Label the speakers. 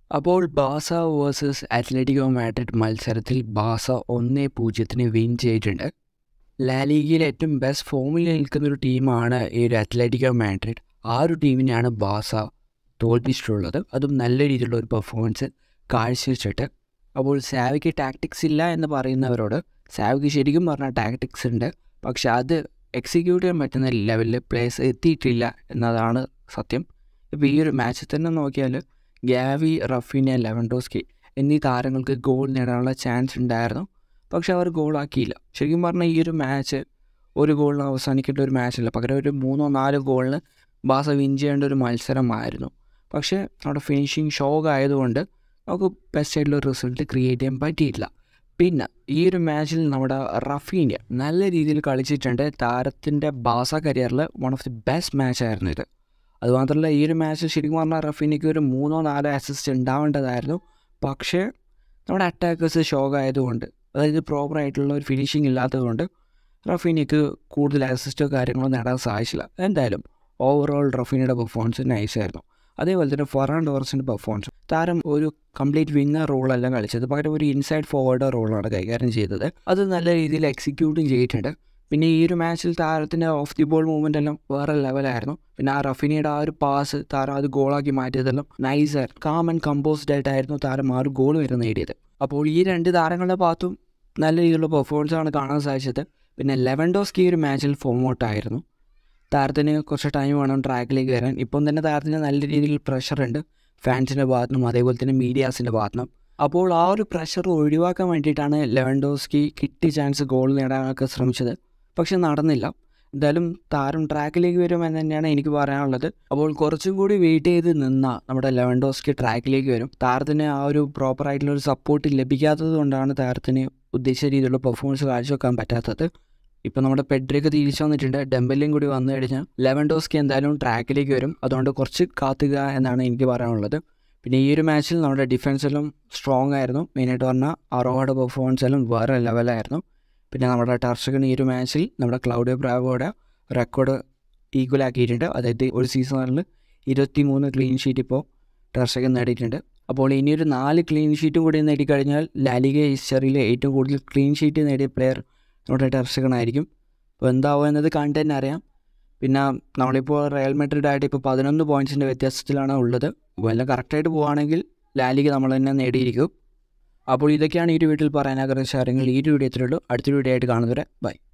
Speaker 1: അപ്പോൾ ബാസ versus Atletico Madrid മത്സരത്തിൽ ബാസ ഒന്നേ പൂജ്യത്തിന് വിൻ ചെയ്തിട്ടുണ്ട് ലാലിഗയിൽ ഏറ്റവും ബെസ്റ്റ് ഫോമിൽ നിൽക്കുന്ന ഒരു ടീമാണ് ഈ ഒരു അത്ലറ്റിക്കോ മാഡ്രിഡ് ആ ഒരു ടീമിനെയാണ് ബാസ തോൽപ്പിച്ചിട്ടുള്ളത് അതും നല്ല രീതിയിലുള്ള ഒരു പെർഫോമൻസ് കാഴ്ചവെച്ചിട്ട് അപ്പോൾ സാവിക്ക് ടാക്ടിക്സ് ഇല്ല എന്ന് പറയുന്നവരോട് സാവിക്ക് ശരിക്കും പറഞ്ഞാൽ ടാക്ടിക്സ് ഉണ്ട് പക്ഷെ അത് എക്സിക്യൂട്ട് ചെയ്യാൻ പറ്റുന്ന ലെവലിൽ പ്ലേയേഴ്സ് എത്തിയിട്ടില്ല എന്നതാണ് സത്യം ഇപ്പോൾ ഈ ഒരു മാച്ചിൽ തന്നെ നോക്കിയാൽ ഗ്യാവി റഫീന ലെവൻഡോസ്കി എന്നീ താരങ്ങൾക്ക് ഗോൾ നേടാനുള്ള ചാൻസ് ഉണ്ടായിരുന്നു പക്ഷെ അവർ ഗോളാക്കിയില്ല ശരിക്കും പറഞ്ഞാൽ ഈ ഒരു മാച്ച് ഒരു ഗോളിന് അവസാനിക്കേണ്ട ഒരു മാച്ചല്ല പകരം ഒരു മൂന്നോ നാലോ ഗോളിന് ബാസ വിൻ ചെയ്യേണ്ട ഒരു മത്സരമായിരുന്നു പക്ഷേ അവിടെ ഫിനിഷിങ് ഷോക്ക് ആയതുകൊണ്ട് നമുക്ക് ബെസ്റ്റ് ആയിട്ടുള്ള റിസൾട്ട് ക്രിയേറ്റ് ചെയ്യാൻ പറ്റിയിട്ടില്ല പിന്നെ ഈ ഒരു മാച്ചിൽ നമ്മുടെ റഫീന നല്ല രീതിയിൽ കളിച്ചിട്ടുണ്ട് താരത്തിൻ്റെ ബാസ കരിയറിൽ one of the best match ആയിരുന്നു ഇത് അതുമാത്രമല്ല ഈ ഒരു മാച്ചിൽ ശരിക്കും പറഞ്ഞാൽ റഫീനയ്ക്ക് ഒരു മൂന്നോ നാലോ അസിസ്റ്റ് ഉണ്ടാവേണ്ടതായിരുന്നു പക്ഷേ നമ്മുടെ അറ്റാക്കേഴ്സ് ഷോക്ക് ആയതുകൊണ്ട് അതായത് പ്രോപ്പർ ആയിട്ടുള്ള ഒരു ഫിനിഷിംഗ് ഇല്ലാത്തതുകൊണ്ട് റഫീനയ്ക്ക് കൂടുതൽ അസിസ്റ്റോ കാര്യങ്ങളോ നേടാൻ സാധിച്ചില്ല എന്തായാലും ഓവറോൾ റഫീനയുടെ പെർഫോമൻസ് നൈസായിരുന്നു അതേപോലെ തന്നെ ഫറാൻ ഡോർസിൻ്റെ പെർഫോമൻസ് താരം ഒരു കംപ്ലീറ്റ് വിങ്ങർ റോളല്ല കളിച്ചത് പകരം ഒരു ഇൻസൈഡ് ഫോർവേഡ് റോളാണ് കൈകാര്യം ചെയ്തത് അത് നല്ല രീതിയിൽ എക്സിക്യൂട്ടും ചെയ്തിട്ടുണ്ട് പിന്നെ ഈ ഒരു മാച്ചിൽ താരത്തിൻ്റെ ഓഫ് ദി ബോൾ മൂവ്മെൻ്റ് എല്ലാം വേറെ ലെവലായിരുന്നു പിന്നെ ആ റഫീനയുടെ ആ ഒരു പാസ് താരം അത് ഗോളാക്കി മാറ്റിയതെല്ലാം നൈസായിരുന്നു കാം ആൻഡ് കമ്പോസ്ഡ് ആയിട്ടായിരുന്നു താരം ആ ഒരു ഗോൾ വരെ നേടിയത് അപ്പോൾ ഈ രണ്ട് താരങ്ങളുടെ ഭാഗത്തും നല്ല രീതിയിലുള്ള പെർഫോമൻസ് ആണ് കാണാൻ സാധിച്ചത് പിന്നെ ലെവൻഡോസ്കി ഈ ഒരു മാച്ചിൽ ഫോം ഔട്ടായിരുന്നു താരത്തിന് കുറച്ച് ടൈം വേണം ട്രാക്കിലേക്ക് വരാൻ ഇപ്പം തന്നെ താരത്തിന് നല്ല രീതിയിൽ പ്രഷറുണ്ട് ഫാൻസിൻ്റെ ഭാഗത്തുനിന്നും അതേപോലെ തന്നെ മീഡിയാസിൻ്റെ ഭാഗത്തുനിന്നും അപ്പോൾ ആ ഒരു പ്രഷർ ഒഴിവാക്കാൻ വേണ്ടിയിട്ടാണ് ലെവൻഡോസ്കി കിട്ടിയ ചാൻസ് ഗോൾ നേടാനൊക്കെ ശ്രമിച്ചത് പക്ഷെ നടന്നില്ല എന്തായാലും താരം ട്രാക്കിലേക്ക് വരുമെന്ന് തന്നെയാണ് എനിക്ക് പറയാനുള്ളത് അപ്പോൾ കുറച്ചും കൂടി വെയിറ്റ് ചെയ്ത് നിന്ന നമ്മുടെ ലെവൻഡോസ്കി ട്രാക്കിലേക്ക് വരും താരത്തിന് ആ ഒരു പ്രോപ്പർ ആയിട്ടുള്ള ഒരു സപ്പോർട്ട് ലഭിക്കാത്തത് കൊണ്ടാണ് താരത്തിന് ഉദ്ദേശിച്ച രീതിയിലുള്ള പെർഫോമൻസ് കാഴ്ചവെക്കാൻ പറ്റാത്തത് ഇപ്പോൾ നമ്മുടെ പെഡ്രിയൊക്കെ തിരിച്ചു വന്നിട്ടുണ്ട് ഡെമ്പലിയും കൂടി വന്നു കഴിഞ്ഞാൽ ലെവൻഡോസ്കി എന്തായാലും ട്രാക്കിലേക്ക് വരും അതുകൊണ്ട് കുറച്ച് കാത്തുക എന്നാണ് എനിക്ക് പറയാനുള്ളത് പിന്നെ ഈ ഒരു മാച്ചിൽ നമ്മുടെ ഡിഫൻസെല്ലാം സ്ട്രോങ് ആയിരുന്നു മെയിനായിട്ട് പറഞ്ഞാൽ അറോയുടെ പെർഫോമൻസ് എല്ലാം വേറെ ലെവലായിരുന്നു പിന്നെ നമ്മുടെ ടർഷകൻ ഈ ഒരു മാച്ചിൽ നമ്മുടെ ക്ലൗഡിയോ ബ്രാവോയുടെ റെക്കോർഡ് ഈക്വൽ ആക്കിയിട്ടുണ്ട് അതായത് ഒരു സീസണിൽ ഇരുപത്തി മൂന്ന് ക്ലീൻ ഷീറ്റ് ഇപ്പോൾ ടർഷകൻ നേടിയിട്ടുണ്ട് അപ്പോൾ ഇനിയൊരു നാല് ക്ലീൻ ഷീറ്റും കൂടി നേടിക്കഴിഞ്ഞാൽ ലാലിക ഹിസ്റ്ററിയിലെ ഏറ്റവും കൂടുതൽ ക്ലീൻ ഷീറ്റ് നേടിയ പ്ലെയർ നമ്മുടെ ടർഷകനായിരിക്കും അപ്പോൾ എന്താവും എന്നത് കണ്ടു തന്നെ അറിയാം പിന്നെ നമ്മളിപ്പോൾ റയൽ മെഡ്രിഡ് ആയിട്ട് ഇപ്പോൾ പതിനൊന്ന് പോയിൻറ്റ്സിൻ്റെ വ്യത്യാസത്തിലാണ് ഉള്ളത് വല്ല കറക്റ്റായിട്ട് പോവുകയാണെങ്കിൽ ലാലിക നമ്മൾ തന്നെ നേടിയിരിക്കും അപ്പോൾ ഇതൊക്കെയാണ് ഈ ഒരു വീട്ടിൽ പറയാൻ ആഗ്രഹിച്ച കാര്യങ്ങൾ ഈ ഒരു വീഡിയോ എത്രയുള്ളൂ അടുത്തൊരു വീഡിയോ ആയിട്ട് കാണുന്നവരെ ബൈ